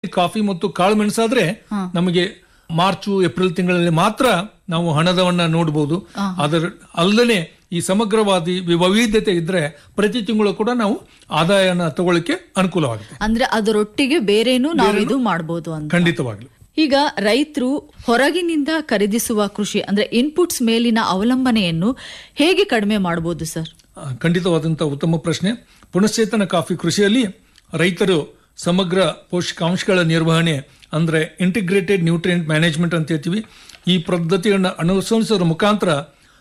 Coffee ಮತ್ತು ಕಾಳು ಮೆಣಸಾದ್ರೆ ನಮಗೆ ಮಾರ್ಚು ಏಪ್ರಿಲ್ ತಿಂಗಳಲ್ಲಿ ಮಾತ್ರ ನಾವು ಹಣದವನ್ನ ನೋಡಬಹುದು ಅದರ ಅಲ್ಲದೆ ಈ ಸಮಗ್ರವಾದಿ ವಿ- ವೈವಿಧ್ಯತೆ ಇದ್ರೆ ಪ್ರತಿ ತಿಂಗಳು ಕೂಡ ನಾವು ಆದಾಯನ ತಗೊಳ್ಳಿಕ್ಕೆ ಅನುಕೂಲವಾಗುತ್ತೆ ಅಂದ್ರೆ ಅದರೊಟ್ಟಿಗೆ ಬೇರೇನು ನಾವು ಇದು ಮಾಡಬಹುದು ಅಂತ ಖಂಡಿತವಾಗ್ಲು ಈಗ ರೈತರು ಹೊರಗಿನಿಂದ ಖರೀದಿಸುವ ಕೃಷಿ ಅಂದ್ರೆ ಇನ್ಪುಟ್ಸ್ ಮೇಲಿನ ಅವಲಂಬನೆಯನ್ನು ಹೇಗೆ ಕಡಿಮೆ ಮಾಡಬಹುದು ಸರ್ ಆ, ಖಂಡಿತವಾದಂಥ ಉತ್ತಮ ಪ್ರಶ್ನೆ ಪುನಶ್ಚೇತನ ಕಾಫಿ ಕೃಷಿಯಲ್ಲಿ ರೈತರು ಸಮಗ್ರ ಪೋಷಕಾಂಶಗಳ ನಿರ್ವಹಣೆ ಅಂದ್ರೆ ಇಂಟಿಗ್ರೇಟೆಡ್ ನ್ಯೂಟ್ರಿಯೆಂಟ್ ಮ್ಯಾನೇಜ್ಮೆಂಟ್ ಅಂತ ಹೇಳ್ತೀವಿ ಈ ಪದ್ಧತಿಯನ್ನು ಅನುಸರಿಸೋದ್ರ ಮುಖಾಂತರ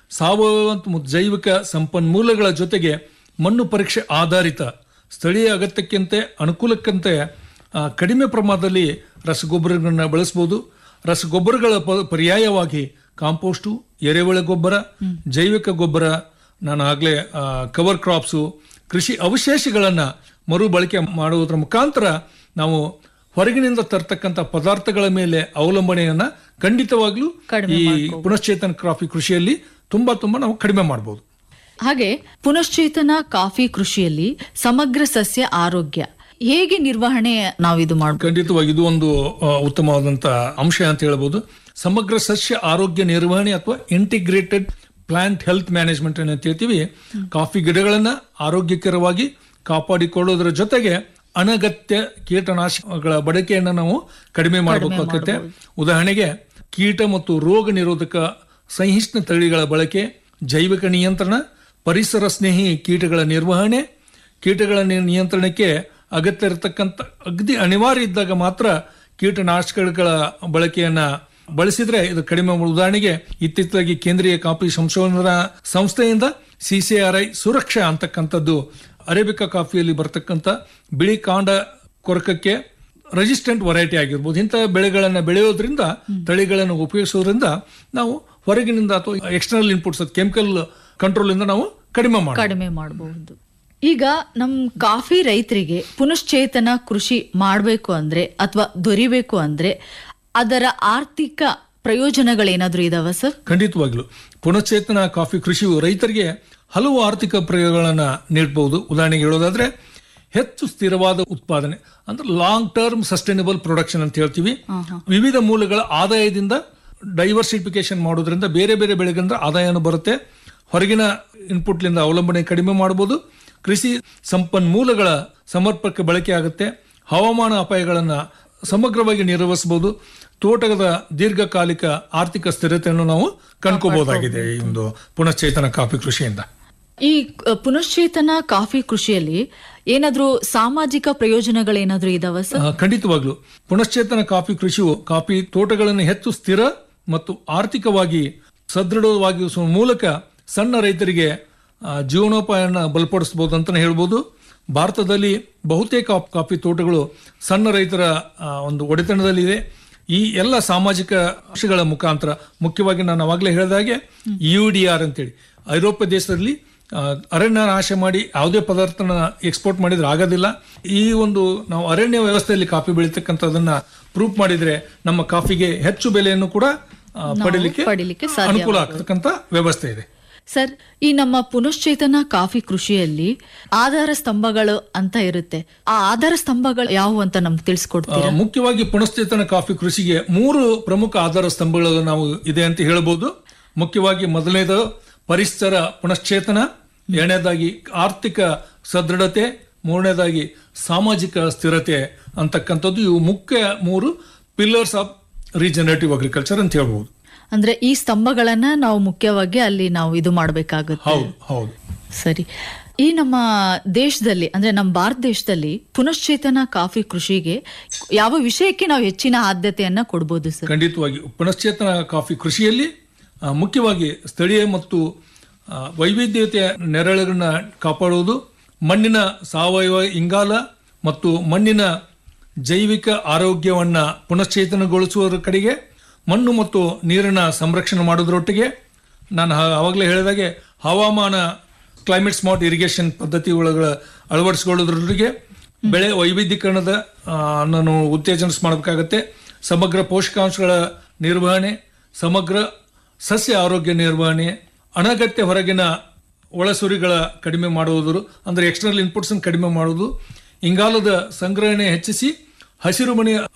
ಸಾವಯವ ಮತ್ತು ಜೈವಿಕ ಸಂಪನ್ಮೂಲಗಳ ಜೊತೆಗೆ ಮಣ್ಣು ಪರೀಕ್ಷೆ ಆಧಾರಿತ ಸ್ಥಳೀಯ ಅಗತ್ಯಕ್ಕಿಂತ ಅನುಕೂಲಕ್ಕಂತೆ ಆ, ಕಡಿಮೆ ಪ್ರಮಾಣದಲ್ಲಿ ರಸಗೊಬ್ಬರಗಳನ್ನ ಬಳಸಬಹುದು ರಸಗೊಬ್ಬರಗಳ ಪ- ಪರ್ಯಾಯವಾಗಿ ಕಾಂಪೋಸ್ಟು ಎರೆಹುಳ ಗೊಬ್ಬರ ಜೈವಿಕ ಗೊಬ್ಬರ ನಾನು ಆಗಲೇ ಕವರ್ ಕ್ರಾಪ್ಸು ಕೃಷಿ ಅವಶೇಷಗಳನ್ನು ಮರುಬಳಕೆ ಮಾಡುವುದರ ಮುಖಾಂತರ ನಾವು ಹೊರಗಿನಿಂದ ತರ್ತಕ್ಕಂಥ ಪದಾರ್ಥಗಳ ಮೇಲೆ ಅವಲಂಬನೆಯನ್ನ ಖಂಡಿತವಾಗ್ಲೂ ಕಡಿಮೆ ಈ ಪುನಶ್ಚೇತನ ಕಾಫಿ ಕೃಷಿಯಲ್ಲಿ ತುಂಬಾ ತುಂಬಾ ನಾವು ಕಡಿಮೆ ಮಾಡಬಹುದು ಹಾಗೆ ಪುನಶ್ಚೇತನ ಕಾಫಿ ಕೃಷಿಯಲ್ಲಿ ಸಮಗ್ರ ಸಸ್ಯ ಆರೋಗ್ಯ ಹೇಗೆ ನಿರ್ವಹಣೆ ನಾವು ಇದು ಮಾಡಬಹುದು ಖಂಡಿತವಾಗಿ ಇದು ಒಂದು ಆ, ಉತ್ತಮವಾದಂತ ಅಂಶ ಅಂತ ಹೇಳ್ಬೋದು ಸಮಗ್ರ ಸಸ್ಯ ಆರೋಗ್ಯ ನಿರ್ವಹಣೆ ಅಥವಾ ಇಂಟಿಗ್ರೇಟೆಡ್ ಪ್ಲಾಂಟ್ ಹೆಲ್ತ್ ಮ್ಯಾನೇಜ್ಮೆಂಟ್ ಅಂತ ಹೇಳ್ತೀವಿ ಕಾಫಿ ಗಿಡಗಳನ್ನ ಆರೋಗ್ಯಕರವಾಗಿ ಕಾಪಾಡಿಕೊಳ್ಳೋದ್ರ ಜೊತೆಗೆ ಅನಗತ್ಯ ಕೀಟನಾಶಕಗಳ ಬಳಕೆಯನ್ನು ನಾವು ಕಡಿಮೆ ಮಾಡಬೇಕಾಗುತ್ತೆ ಉದಾಹರಣೆಗೆ ಕೀಟ ಮತ್ತು ರೋಗ ನಿರೋಧಕ ಸಹಿಷ್ಣು ತಳಿಗಳ ಬಳಕೆ ಜೈವಿಕ ನಿಯಂತ್ರಣ ಪರಿಸರ ಸ್ನೇಹಿ ಕೀಟಗಳ ನಿರ್ವಹಣೆ ಕೀಟಗಳ ನಿ- ನಿಯಂತ್ರಣಕ್ಕೆ ಅಗತ್ಯ ಇರತಕ್ಕಂಥ ಅಗದಿ ಅನಿವಾರ್ಯ ಇದ್ದಾಗ ಮಾತ್ರ ಕೀಟನಾಶಕಗಳ ಬಳಕೆಯನ್ನ ಬಳಸಿದ್ರೆ ಇದು ಕಡಿಮೆ ಮಾಡುವ. ಉದಾಹರಣೆಗೆ ಇತ್ತೀಚೆಗೆ ಕೇಂದ್ರೀಯ ಕಾಫಿ ಸಂಶೋಧನಾ ಸಂಸ್ಥೆಯಿಂದ ಸಿಸಿಆರ್ಐ ಸುರಕ್ಷಾ ಅಂತಕ್ಕಂಥದ್ದು ಅರೇಬಿಕಾ ಕಾಫಿಯಲ್ಲಿ ಬರ್ತಕ್ಕಂಥ ಬಿಳಿ ಕಾಂಡ ಕೊರಕಕ್ಕೆ ರೆಸಿಸ್ಟೆಂಟ್ ವೆರೈಟಿ ಆಗಿರ್ಬೋದು ಇಂತಹ ಬೆಳೆಗಳನ್ನು ಬೆಳೆಯೋದ್ರಿಂದ ತಳಿಗಳನ್ನು ಉಪಯೋಗಿಸೋದ್ರಿಂದ ನಾವು ಹೊರಗಿನಿಂದ ಅಥವಾ ಎಕ್ಸ್ಟರ್ನಲ್ ಇನ್ಪುಟ್ಸ್ ಕೆಮಿಕಲ್ ಕಂಟ್ರೋಲ್ ಇಂದ ನಾವು ಕಡಿಮೆ ಮಾಡಿ ಕಡಿಮೆ ಮಾಡಬಹುದು ಈಗ ನಮ್ ಕಾಫಿ ರೈತರಿಗೆ ಪುನಶ್ಚೇತನ ಕೃಷಿ ಮಾಡಬೇಕು ಅಂದ್ರೆ ಅಥವಾ ದೊರಿಬೇಕು ಅಂದ್ರೆ ಅದರ ಆರ್ಥಿಕ ಪ್ರಯೋಜನಗಳೇನಾದ್ರೂ ಇದಾವ ಸರ್ ಖಂಡಿತವಾಗ್ಲು ಪುನಶ್ಚೇತನ ಕಾಫಿ ಕೃಷಿಯು ರೈತರಿಗೆ ಹಲವು ಆರ್ಥಿಕ ಪ್ರಯೋಗಗಳನ್ನ ನೀಡಬಹುದು ಉದಾಹರಣೆಗೆ ಹೇಳೋದಾದ್ರೆ ಹೆಚ್ಚು ಸ್ಥಿರವಾದ ಉತ್ಪಾದನೆ ಅಂದ್ರೆ ಲಾಂಗ್ ಟರ್ಮ್ ಸಸ್ಟೈನಬಲ್ ಪ್ರೊಡಕ್ಷನ್ ಅಂತ ಹೇಳ್ತೀವಿ ವಿವಿಧ ಮೂಲಗಳ ಆದಾಯದಿಂದ ಡೈವರ್ಸಿಫಿಕೇಶನ್ ಮಾಡೋದ್ರಿಂದ ಬೇರೆ ಬೇರೆ ಬೆಳೆಗಳಿಂದ ಆದಾಯನೂ ಬರುತ್ತೆ ಹೊರಗಿನ ಇನ್ಪುಟ್ಲಿಂದ ಅವಲಂಬನೆ ಕಡಿಮೆ ಮಾಡಬಹುದು ಕೃಷಿ ಸಂಪನ್ಮೂಲಗಳ ಸಮರ್ಪಕ ಬಳಕೆ ಆಗುತ್ತೆ ಹವಾಮಾನ ಅಪಾಯಗಳನ್ನ ಸಮಗ್ರವಾಗಿ ನಿರ್ವಹಿಸಬಹುದು ತೋಟದ ದೀರ್ಘಕಾಲಿಕ ಆರ್ಥಿಕ ಸ್ಥಿರತೆಯನ್ನು ನಾವು ಕಂಡ್ಕೋಬಹುದಾಗಿದೆ ಈ ಒಂದು ಪುನಶ್ಚೇತನ ಕಾಫಿ ಕೃಷಿಯಿಂದ ಈ ಅ, ಪುನಶ್ಚೇತನ ಕಾಫಿ ಕೃಷಿಯಲ್ಲಿ ಏನಾದ್ರೂ ಸಾಮಾಜಿಕ ಪ್ರಯೋಜನಗಳೇನಾದ್ರೂ ಇದಾವ ಸರ್ ಆ, ಖಂಡಿತವಾಗ್ಲು ಪುನಶ್ಚೇತನ ಕಾಫಿ ಕೃಷಿಯು ಕಾಫಿ ತೋಟಗಳನ್ನು ಹೆಚ್ಚು ಸ್ಥಿರ ಮತ್ತು ಆರ್ಥಿಕವಾಗಿ ಸದೃಢವಾಗಿಸುವ ಮೂಲಕ ಸಣ್ಣ ರೈತರಿಗೆ ಆ, ಜೀವನೋಪಾಯನ ಬಲಪಡಿಸಬಹುದು ಅಂತಾನೆ ಹೇಳ್ಬೋದು ಭಾರತದಲ್ಲಿ ಬಹುತೇಕ ಕಾಫಿ ತೋಟಗಳು ಸಣ್ಣ ರೈತರ ಆ, ಒಂದು ಒಡೆತನದಲ್ಲಿದೆ ಈ ಎಲ್ಲ ಸಾಮಾಜಿಕ ಅಂಶಗಳ ಮುಖಾಂತರ ಮುಖ್ಯವಾಗಿ ನಾನು ಅವಾಗಲೇ ಹೇಳಿದಾಗೆ ಯು ಡಿ ಆರ್ ಅಂತೇಳಿ ಐರೋಪ್ಯ ದೇಶದಲ್ಲಿ ಆ, ಅರಣ್ಯ ನಾಶ ಮಾಡಿ ಯಾವುದೇ ಪದಾರ್ಥನ ಎಕ್ಸ್ಪೋರ್ಟ್ ಮಾಡಿದ್ರೆ ಆಗೋದಿಲ್ಲ ಈ ಒಂದು ನಾವು ಅರಣ್ಯ ವ್ಯವಸ್ಥೆಯಲ್ಲಿ ಕಾಫಿ ಬೆಳೀತಕ್ಕಂಥದನ್ನ ಪ್ರೂಫ್ ಮಾಡಿದ್ರೆ ನಮ್ಮ ಕಾಫಿಗೆ ಹೆಚ್ಚು ಬೆಲೆಯನ್ನು ಕೂಡ ಆ, ಪಡಿಲಿಕ್ಕೆ ಪಡಿಲಿಕ್ಕೆ ಸಾಧ್ಯ ಅನುಕೂಲ ಆಗ್ತಕ್ಕಂಥ ವ್ಯವಸ್ಥೆ ಇದೆ ಸರ್ ಈ ನಮ್ಮ ಪುನಶ್ಚೇತನ ಕಾಫಿ ಕೃಷಿಯಲ್ಲಿ ಆಧಾರ ಸ್ತಂಭಗಳು ಅಂತ ಇರುತ್ತೆ ಆ ಆಧಾರ ಸ್ತಂಭಗಳು ಯಾವುವು ಅಂತ ನಮ್ಗೆ ತಿಳಿಸ್ಕೊಡ್ತೀರಾ ಆ, ಮುಖ್ಯವಾಗಿ ಪುನಶ್ಚೇತನ ಕಾಫಿ ಕೃಷಿಗೆ ಮೂರು ಪ್ರಮುಖ ಆಧಾರ ಸ್ತಂಭಗಳು ನಾವು ಇದೆ ಅಂತ ಹೇಳ್ಬೋದು ಮುಖ್ಯವಾಗಿ ಮೊದಲನೇದು ಪರಿಸರ ಪುನಶ್ಚೇತನ ಎರಡನೇದಾಗಿ ಆರ್ಥಿಕ ಸದೃಢತೆ ಮೂರನೇದಾಗಿ ಸಾಮಾಜಿಕ ಸ್ಥಿರತೆ ಅಂತಕ್ಕಂಥದ್ದು ಇವು ಮುಖ್ಯ ಮೂರು ಪಿಲ್ಲರ್ಸ್ ಆಫ್ ರೀಜನರೇಟಿವ್ ಅಗ್ರಿಕಲ್ಚರ್ ಅಂತ ಹೇಳ್ಬೋದು ಅಂದ್ರೆ ಈ ಸ್ತಂಭಗಳನ್ನ ನಾವು ಮುಖ್ಯವಾಗಿ ಅಲ್ಲಿ ನಾವು ಇದು ಮಾಡಬೇಕಾಗುತ್ತೆ ಹೌದು ಹೌದು ಸರಿ ಈ ನಮ್ಮ ದೇಶದಲ್ಲಿ ಅಂದ್ರೆ ನಮ್ಮ ಭಾರತ ದೇಶದಲ್ಲಿ ಪುನಶ್ಚೇತನ ಕಾಫಿ ಕೃಷಿಗೆ ಯಾವ ವಿಷಯಕ್ಕೆ ನಾವು ಹೆಚ್ಚಿನ ಆದ್ಯತೆಯನ್ನ ಕೊಡ್ಬೋದು ಸರ್ ಖಂಡಿತವಾಗಿ ಪುನಶ್ಚೇತನ ಕಾಫಿ ಕೃಷಿಯಲ್ಲಿ ಆ, ಮುಖ್ಯವಾಗಿ ಸ್ಥಳೀಯ ಮತ್ತು ಆ, ವೈವಿಧ್ಯತೆಯ ನೆರಳನ್ನ ಕಾಪಾಡುವುದು ಮಣ್ಣಿನ ಸಾವಯವ ಇಂಗಾಲ ಮತ್ತು ಮಣ್ಣಿನ ಜೈವಿಕ ಆರೋಗ್ಯವನ್ನ ಪುನಶ್ಚೇತನಗೊಳಿಸುವುದರ ಕಡೆಗೆ ಮಣ್ಣು ಮತ್ತು ನೀರಿನ ಸಂರಕ್ಷಣೆ ಮಾಡೋದ್ರೊಟ್ಟಿಗೆ ನಾನು ಆವಾಗಲೇ ಹೇಳಿದಾಗೆ ಹವಾಮಾನ ಕ್ಲೈಮೇಟ್ ಸ್ಮಾರ್ಟ್ ಇರಿಗೇಷನ್ ಪದ್ಧತಿ ಒಳಗಳ ಅಳವಡಿಸಿಕೊಳ್ಳೋದ್ರೊಟ್ಟಿಗೆ ಬೆಳೆ ವೈವಿಧ್ಯೀಕರಣದ ಆ, ನಾನು ಉತ್ತೇಜನ ಮಾಡಬೇಕಾಗತ್ತೆ ಸಮಗ್ರ ಪೋಷಕಾಂಶಗಳ ನಿರ್ವಹಣೆ ಸಮಗ್ರ ಸಸ್ಯ ಆರೋಗ್ಯ ನಿರ್ವಹಣೆ ಅನಗತ್ಯ ಹೊರಗಿನ ಒಳಸುರಿಗಳ ಕಡಿಮೆ ಮಾಡುವುದು ಅಂದ್ರೆ ಎಕ್ಸ್ಟರ್ನಲ್ ಇನ್ಪುಟ್ಸ್ ಕಡಿಮೆ ಮಾಡುವುದು ಇಂಗಾಲದ ಸಂಗ್ರಹಣೆ ಹೆಚ್ಚಿಸಿ ಹಸಿರು ಮನೆಯ